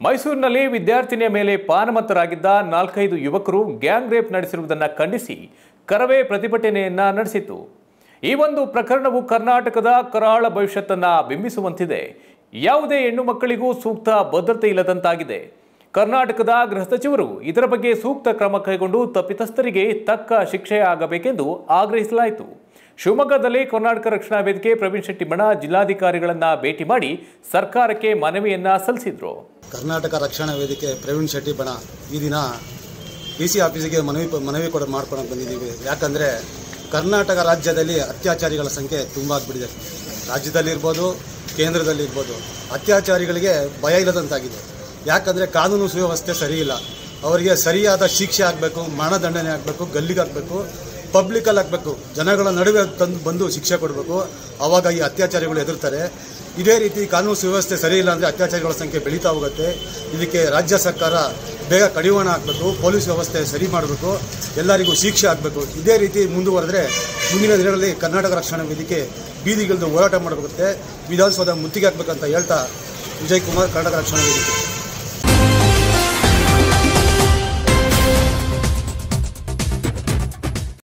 ಮೈಸೂರಿನಲ್ಲಿ ವಿದ್ಯಾರ್ಥಿನಿಯ ಮೇಲೆ ಪಾನಮತ್ತರಾಗಿದ್ದ ನಾಲ್ಕೈದು ಯುವಕರು ಗ್ಯಾಂಗ್ ರೇಪ್ ನಡೆಸಿರುವುದನ್ನು ಖಂಡಿಸಿ ಕರವೇ ಪ್ರತಿಭಟನೆಯನ್ನ ನಡೆಸಿತು ಈ ಒಂದು ಪ್ರಕರಣವು ಕರ್ನಾಟಕದ ಕರಾಳ ಭವಿಷ್ಯತ್ತನ್ನ ಬಿಂಬಿಸುವಂತಿದೆ ಯಾವುದೇ ಹೆಣ್ಣು ಮಕ್ಕಳಿಗೂ ಸೂಕ್ತ ಭದ್ರತೆ ಇಲ್ಲದಂತಾಗಿದೆ ಕರ್ನಾಟಕದ ಗೃಹ ಸಚಿವರು ಇದರ ಬಗ್ಗೆ ಸೂಕ್ತ ಕ್ರಮ ಕೈಗೊಂಡು ತಪ್ಪಿತಸ್ಥರಿಗೆ ತಕ್ಕ ಶಿಕ್ಷೆ ಆಗಬೇಕೆಂದು ಆಗ್ರಹಿಸಲಾಯಿತು ಶಿವಮೊಗ್ಗದಲ್ಲಿ ಕರ್ನಾಟಕ ರಕ್ಷಣಾ ವೇದಿಕೆ ಪ್ರವೀಣ್ ಶೆಟ್ಟಿ ಬಣ ಜಿಲ್ಲಾಧಿಕಾರಿಗಳನ್ನ ಭೇಟಿ ಮಾಡಿ ಸರ್ಕಾರಕ್ಕೆ ಮನವಿಯನ್ನ ಸಲ್ಲಿಸಿದ್ರು ಕರ್ನಾಟಕ ರಕ್ಷಣಾ ವೇದಿಕೆ ಪ್ರವೀಣ್ ಶೆಟ್ಟಿ ಬಣ ಈ ದಿನ ಡಿ ಸಿ ಆಫೀಸಿಗೆ ಮನವಿ ಮನವಿ ಕೊಡ ಮಾಡ್ಕೊಂಡು ಬಂದಿದ್ದೀವಿ ಯಾಕಂದರೆ ಕರ್ನಾಟಕ ರಾಜ್ಯದಲ್ಲಿ ಅತ್ಯಾಚಾರಿಗಳ ಸಂಖ್ಯೆ ತುಂಬ ಆಗ್ಬಿಟ್ಟಿದೆ ರಾಜ್ಯದಲ್ಲಿರ್ಬೋದು ಕೇಂದ್ರದಲ್ಲಿರ್ಬೋದು ಅತ್ಯಾಚಾರಿಗಳಿಗೆ ಭಯ ಇಲ್ಲದಂತಾಗಿದೆ ಯಾಕಂದರೆ ಕಾನೂನು ಸುವ್ಯವಸ್ಥೆ ಸರಿ ಇಲ್ಲ ಅವರಿಗೆ ಸರಿಯಾದ ಶಿಕ್ಷೆ ಆಗಬೇಕು ಮರಣದಂಡನೆ ಆಗಬೇಕು ಗಲ್ಲಿಗೆ ಹಾಕಬೇಕು ಪಬ್ಲಿಕಲ್ಲಿ ಹಾಕಬೇಕು ಜನಗಳ ನಡುವೆ ತಂದು ಬಂದು ಶಿಕ್ಷೆ ಕೊಡಬೇಕು ಆವಾಗ ಈ ಅತ್ಯಾಚಾರಿಗಳು ಎದುರ್ತಾರೆ ಇದೇ ರೀತಿ ಕಾನೂನು ಸುವ್ಯವಸ್ಥೆ ಸರಿ ಇಲ್ಲ ಅಂದರೆ ಅತ್ಯಾಚಾರಿಗಳ ಸಂಖ್ಯೆ ಬೆಳೀತಾ ಹೋಗುತ್ತೆ ಇದಕ್ಕೆ ರಾಜ್ಯ ಸರ್ಕಾರ ಬೇಗ ಕಡಿವಾಣ ಹಾಕಬೇಕು ಪೊಲೀಸ್ ವ್ಯವಸ್ಥೆ ಸರಿ ಮಾಡಬೇಕು ಎಲ್ಲರಿಗೂ ಶಿಕ್ಷೆ ಆಗಬೇಕು ಇದೇ ರೀತಿ ಮುಂದುವರೆದ್ರೆ ಮುಂದಿನ ದಿನಗಳಲ್ಲಿ ಕರ್ನಾಟಕ ರಕ್ಷಣಾ ವೇದಿಕೆ ಬೀದಿಗಿಳಿದು ಹೋರಾಟ ಮಾಡಬೇಕಾಗುತ್ತೆ ವಿಧಾನಸೌಧ ಮುತ್ತಿಗೆ ಹಾಕಬೇಕಂತ ಹೇಳ್ತಾ ವಿಜಯ್ ಕುಮಾರ್ ಕರ್ನಾಟಕ ರಕ್ಷಣಾ ವೇದಿಕೆ